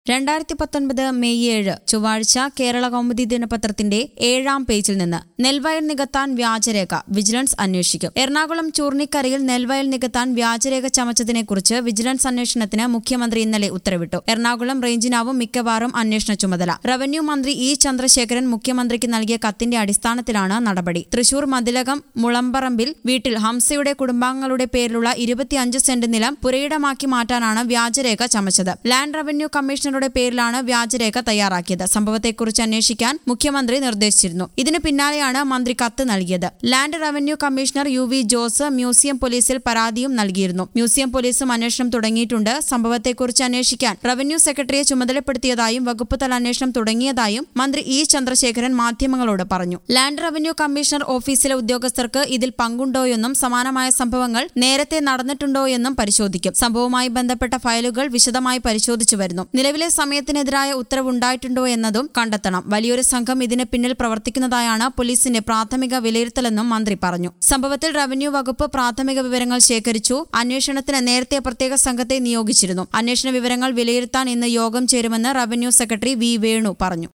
രണ്ടായിരത്തി പത്തൊൻപത് മെയ് ഏഴ് ചൊവ്വാഴ്ച കേരള കൗമുദി ദിനപത്രത്തിന്റെ ഏഴാം പേജിൽ നിന്ന് നെൽവയൽ നികത്താൻ വ്യാജരേഖ വിജിലൻസ് അന്വേഷിക്കും എറണാകുളം ചൂർണിക്കരയിൽ നെൽവയൽ നികത്താൻ വ്യാജരേഖ ചമച്ചതിനെക്കുറിച്ച് വിജിലൻസ് അന്വേഷണത്തിന് മുഖ്യമന്ത്രി ഇന്നലെ ഉത്തരവിട്ടു എറണാകുളം റേഞ്ചിനാവും മിക്കവാറും അന്വേഷണ ചുമതല റവന്യൂ മന്ത്രി ഇ ചന്ദ്രശേഖരൻ മുഖ്യമന്ത്രിക്ക് നൽകിയ കത്തിന്റെ അടിസ്ഥാനത്തിലാണ് നടപടി തൃശൂർ മതിലകം മുളമ്പറമ്പിൽ വീട്ടിൽ ഹംസയുടെ കുടുംബാംഗങ്ങളുടെ പേരിലുള്ള ഇരുപത്തിയഞ്ച് സെന്റ് നിലം പുരയിടമാക്കി മാറ്റാനാണ് വ്യാജരേഖ ചമച്ചത് ലാൻഡ് റവന്യൂ കമ്മീഷണറുടെ പേരിലാണ് വ്യാജരേഖ തയ്യാറാക്കിയത് സംഭവത്തെക്കുറിച്ച് അന്വേഷിക്കാൻ മുഖ്യമന്ത്രി നിർദ്ദേശിച്ചിരുന്നു ഇതിനു പിന്നാലെയാണ് മന്ത്രി കത്ത് നൽകിയത് land revenue commissioner U V Jose museum പോലീസിൽ പരാതിയും നൽകിയിരുന്നു മ്യൂസിയം പോലീസും അന്വേഷണം തുടങ്ങിയിട്ടുണ്ട് സംഭവത്തെക്കുറിച്ച് അന്വേഷിക്കാൻ റവന്യൂ സെക്രട്ടറിയെ ചുമതലപ്പെടുത്തിയതായും വകുപ്പ് തല അന്വേഷണം തുടങ്ങിയതായും മന്ത്രി ഇ ചന്ദ്രശേഖരൻ മാധ്യമങ്ങളോട് പറഞ്ഞു ലാൻഡ് റവന്യൂ കമ്മീഷണർ ഓഫീസിലെ ഉദ്യോഗസ്ഥർക്ക് ഇതിൽ പങ്കുണ്ടോയെന്നും സമാനമായ സംഭവങ്ങൾ നേരത്തെ നടന്നിട്ടുണ്ടോയെന്നും പരിശോധിക്കും സംഭവവുമായി ബന്ധപ്പെട്ട ഫയലുകൾ വിശദമായി പരിശോധിച്ചു വരുന്നു നിലവിലെ സമയത്തിനെതിരായ ഉത്തരവുണ്ടായിട്ടുണ്ടോ എന്നതും കണ്ടെത്തണം വലിയൊരു സംഘം ഇതിന് പിന്നിൽ പ്രവർത്തിക്കുന്നതായാണ് പോലീസിന്റെ പ്രാഥമിക വിലയിരുത്തലെന്നും മന്ത്രി പറഞ്ഞു സംഭവത്തിൽ റവന്യൂ വകുപ്പ് പ്രാഥമിക വിവരങ്ങൾ ശേഖരിച്ചു അന്വേഷണത്തിന് നേരത്തെ പ്രത്യേക സംഘത്തെ നിയോഗിച്ചിരുന്നു അന്വേഷണ വിവരങ്ങൾ വിലയിരുത്താൻ ഇന്ന് യോഗം ചേരുമെന്ന് റവന്യൂ സെക്രട്ടറി വി വേണു പറഞ്ഞു